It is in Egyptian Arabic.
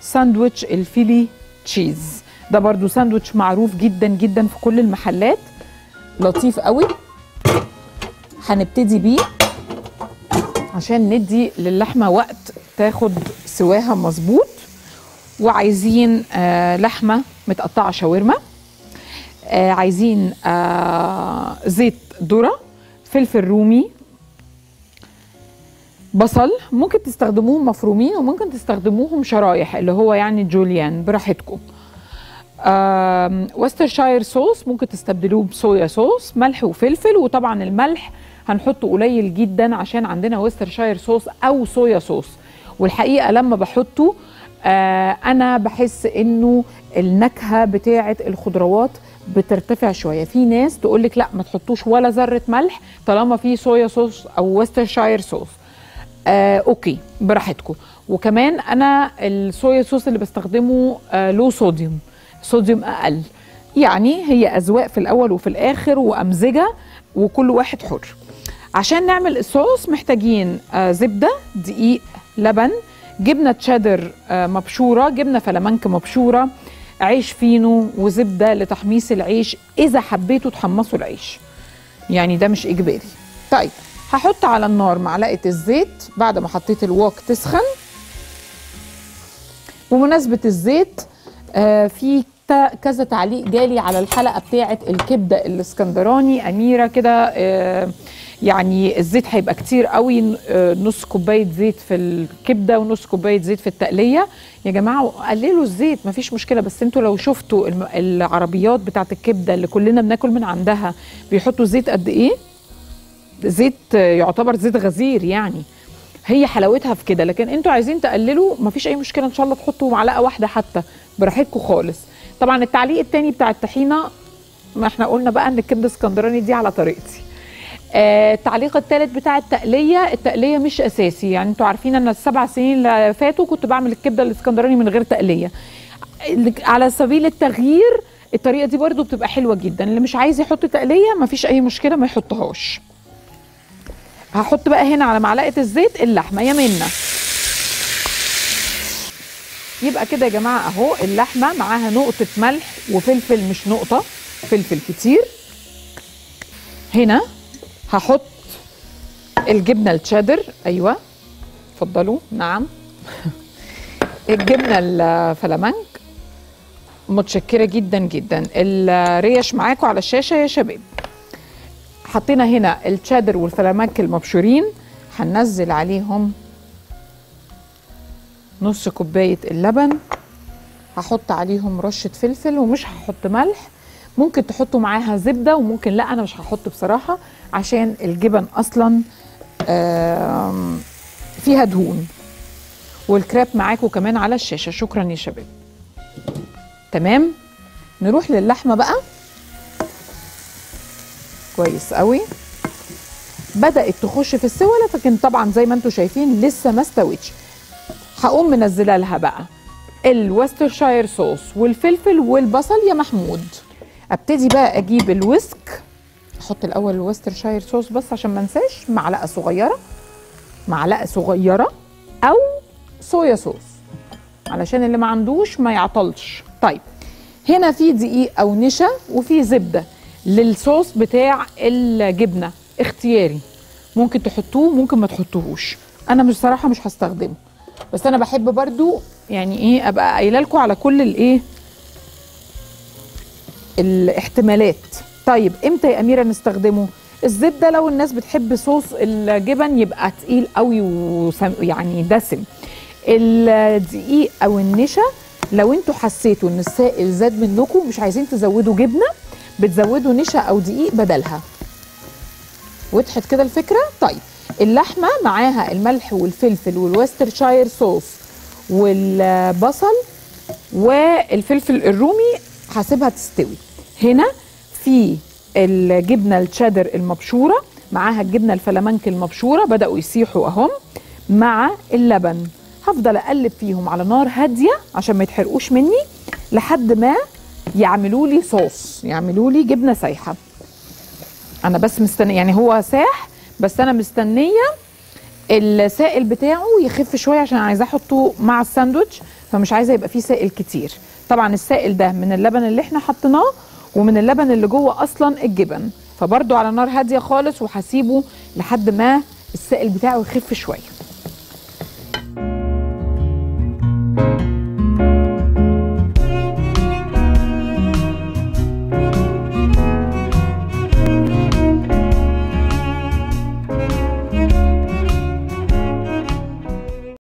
ساندويتش الفيلي تشيز ده برضو ساندويتش معروف جدا جدا في كل المحلات لطيف قوي هنبتدي بيه عشان ندي للحمه وقت تاخد سواها مظبوط وعايزين آه لحمه متقطعه شاورما آه عايزين آه زيت ذره فلفل رومي بصل ممكن تستخدموهم مفرومين وممكن تستخدموهم شرايح اللي هو يعني جوليان براحتكم وسترشاير صوص ممكن تستبدلوه بصويا صوص ملح وفلفل وطبعا الملح هنحطه قليل جدا عشان عندنا وسترشاير صوص او صويا صوص والحقيقه لما بحطه آه انا بحس انه النكهه بتاعه الخضروات بترتفع شويه في ناس تقول لك لا ما تحطوش ولا ذره ملح طالما في صويا صوص او وسترشاير صوص آه اوكي براحتكم وكمان انا الصويا صوص اللي بستخدمه آه لو صوديوم صوديوم اقل يعني هي اذواق في الاول وفي الاخر وامزجه وكل واحد حر عشان نعمل الصوص محتاجين آه زبده دقيق لبن جبنه تشيدر آه مبشوره جبنه فلامنك مبشوره عيش فينو وزبده لتحميص العيش اذا حبيتوا تحمصوا العيش يعني ده مش اجباري طيب هحط على النار معلقه الزيت بعد ما حطيت الوok تسخن بمناسبه الزيت آه في كذا تعليق جالي على الحلقه بتاعه الكبده الاسكندراني اميره كده آه يعني الزيت هيبقى كتير قوي آه نص كوبايه زيت في الكبده ونص كوبايه زيت في التقليه يا جماعه قللوا الزيت مفيش مشكله بس انتوا لو شفتوا العربيات بتاعه الكبده اللي كلنا بناكل من عندها بيحطوا زيت قد ايه زيت يعتبر زيت غزير يعني هي حلاوتها في كده لكن انتوا عايزين تقللوا مفيش اي مشكله ان شاء الله تحطوا معلقه واحده حتى براحتكم خالص طبعا التعليق التاني بتاع الطحينه ما احنا قلنا بقى ان الكبده اسكندراني دي على طريقتي آه التعليق الثالث بتاع التقليه التقليه مش اساسي يعني انتوا عارفين ان السبع سنين اللي فاتوا كنت بعمل الكبده الاسكندراني من غير تقليه على سبيل التغيير الطريقه دي برده بتبقى حلوه جدا اللي مش عايز يحط تقليه مفيش اي مشكله ما يحطهاش هحط بقى هنا على معلقه الزيت اللحمه يا منى يبقى كده يا جماعه اهو اللحمه معاها نقطه ملح وفلفل مش نقطه فلفل كتير هنا هحط الجبنه التشيدر ايوه اتفضلوا نعم الجبنه الفلامنك متشكره جدا جدا الريش معاكم على الشاشه يا شباب حطينا هنا التشيدر والفلامنك المبشورين هننزل عليهم نص كوبايه اللبن هحط عليهم رشه فلفل ومش هحط ملح ممكن تحطوا معاها زبده وممكن لا انا مش هحط بصراحه عشان الجبن اصلا فيها دهون والكراب معاكم كمان على الشاشه شكرا يا شباب تمام نروح للحمه بقى كويس قوي بدات تخش في السوى لكن طبعا زي ما انتم شايفين لسه ما استوتش هقوم منزله لها بقى الوسترشاير صوص والفلفل والبصل يا محمود ابتدي بقى اجيب الويسك احط الاول الوسترشاير صوص بس عشان ما انساش معلقه صغيره معلقه صغيره او صويا صوص علشان اللي ما عندوش ما يعطلش طيب هنا في دقيق او نشا وفي زبده للصوص بتاع الجبنه اختياري ممكن تحطوه ممكن ما تحطوهوش انا مش صراحه مش هستخدمه بس انا بحب برضو يعني ايه ابقى قايله لكم على كل الايه الاحتمالات طيب امتى يا اميره نستخدمه الزبده لو الناس بتحب صوص الجبن يبقى تقيل قوي ويعني دسم الدقيق او النشا لو انتوا حسيتوا ان السائل زاد منكم مش عايزين تزودوا جبنه بتزودوا نشا او دقيق بدلها وضحت كده الفكره طيب اللحمه معاها الملح والفلفل والوسترشاير صوص والبصل والفلفل الرومي هسيبها تستوي هنا في الجبنه التشيدر المبشوره معاها الجبنه الفلامنك المبشوره بداوا يسيحوا اهم مع اللبن هفضل اقلب فيهم على نار هاديه عشان ما يتحرقوش مني لحد ما يعملوا لي صوص يعملوا لي جبنه سايحه انا بس مستنيه يعني هو ساح بس انا مستنيه السائل بتاعه يخف شويه عشان عايزاه احطه مع الساندوتش فمش عايزه يبقى فيه سائل كتير طبعا السائل ده من اللبن اللي احنا حطيناه ومن اللبن اللي جوه اصلا الجبن فبرضو على نار هاديه خالص وهسيبه لحد ما السائل بتاعه يخف شويه